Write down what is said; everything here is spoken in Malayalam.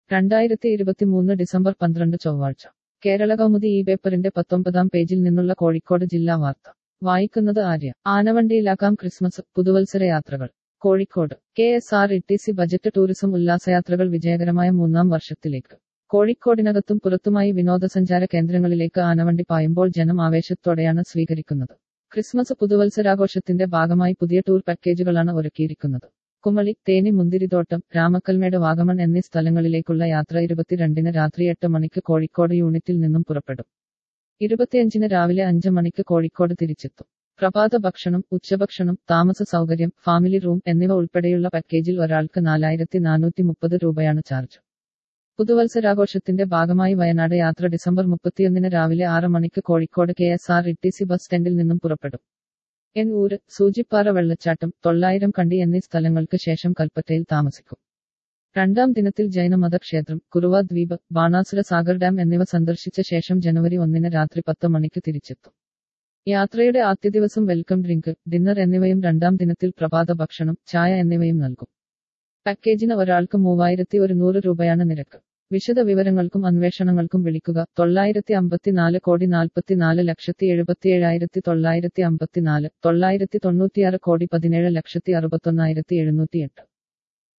രണ്ടായിരത്തി ഇരുപത്തിമൂന്ന് ഡിസംബർ പന്ത്രണ്ട് ചൊവ്വാഴ്ച കേരള കൗമുദി ഈ പേപ്പറിന്റെ പത്തൊമ്പതാം പേജിൽ നിന്നുള്ള കോഴിക്കോട് ജില്ലാ വാർത്ത വായിക്കുന്നത് ആര്യ ആനവണ്ടിയിലാക്കാം ക്രിസ്മസ് പുതുവത്സര യാത്രകൾ Kozhikode K S R T C C budget tourism ഉല്ലാസയാത്രകൾ വിജയകരമായ മൂന്നാം വർഷത്തിലേക്ക് കോഴിക്കോടിനകത്തും പുറത്തുമായി വിനോദസഞ്ചാര കേന്ദ്രങ്ങളിലേക്ക് ആനവണ്ടി പായുമ്പോൾ ജനം ആവേശത്തോടെയാണ് സ്വീകരിക്കുന്നത് ക്രിസ്മസ് പുതുവത്സരാഘോഷത്തിന്റെ ഭാഗമായി പുതിയ ടൂർ പാക്കേജുകളാണ് ഒരുക്കിയിരിക്കുന്നത് കുമളി തേനി മുന്തിരിത്തോട്ടം രാമക്കൽമേട് വാഗമൺ എന്നീ സ്ഥലങ്ങളിലേക്കുള്ള യാത്ര ഇരുപത്തിരണ്ടിന് രാത്രി എട്ട് മണിക്ക് കോഴിക്കോട് യൂണിറ്റിൽ നിന്നും പുറപ്പെടും ഇരുപത്തിയഞ്ചിന് രാവിലെ അഞ്ച് മണിക്ക് കോഴിക്കോട് തിരിച്ചെത്തും പ്രഭാത ഭക്ഷണം ഉച്ചഭക്ഷണം താമസ സൗകര്യം ഫാമിലി റൂം എന്നിവ ഉൾപ്പെടെയുള്ള പാക്കേജിൽ ഒരാൾക്ക് നാലായിരത്തി നാനൂറ്റി മുപ്പത് രൂപയാണ് ചാർജ് പുതുവത്സരാഘോഷത്തിന്റെ ഭാഗമായി വയനാട് യാത്ര ഡിസംബർ മുപ്പത്തിയൊന്നിന് രാവിലെ ആറ് മണിക്ക് Kozhikode K S R T C bus ബസ് സ്റ്റാൻഡിൽ നിന്നും പുറപ്പെടും എൻ ഊര് സൂചിപ്പാറ വെള്ളച്ചാട്ടം തൊള്ളായിരം കണ്ടി എന്നീ സ്ഥലങ്ങൾക്ക് ശേഷം കൽപ്പറ്റയിൽ താമസിക്കും രണ്ടാം ദിനത്തിൽ ജൈനമത ക്ഷേത്രം കുറുവ ദ്വീപ് ബാണാസുര സാഗർ ഡാം എന്നിവ സന്ദർശിച്ച ശേഷം ജനുവരി ഒന്നിന് രാത്രി പത്ത് മണിക്ക് തിരിച്ചെത്തും യാത്രയുടെ ആദ്യ ദിവസം വെൽക്കം ഡ്രിങ്ക് ഡിന്നർ എന്നിവയും രണ്ടാം ദിനത്തിൽ പ്രഭാത ഭക്ഷണം ചായ എന്നിവയും നൽകും പാക്കേജിന് ഒരാൾക്ക് മൂവായിരത്തി ഒരുന്നൂറ് രൂപയാണ് നിരക്ക് വിശദ വിവരങ്ങൾക്കും അന്വേഷണങ്ങൾക്കും വിളിക്കുക തൊള്ളായിരത്തി അമ്പത്തിനാല് കോടി നാൽപ്പത്തിനാല് ലക്ഷത്തി എഴുപത്തിയേഴായിരത്തി തൊള്ളായിരത്തി അമ്പത്തിനാല് തൊള്ളായിരത്തി തൊണ്ണൂറ്റിയാറ് കോടി പതിനേഴ് ലക്ഷത്തി അറുപത്തൊന്നായിരത്തി എഴുന്നൂറ്റിയെട്ട്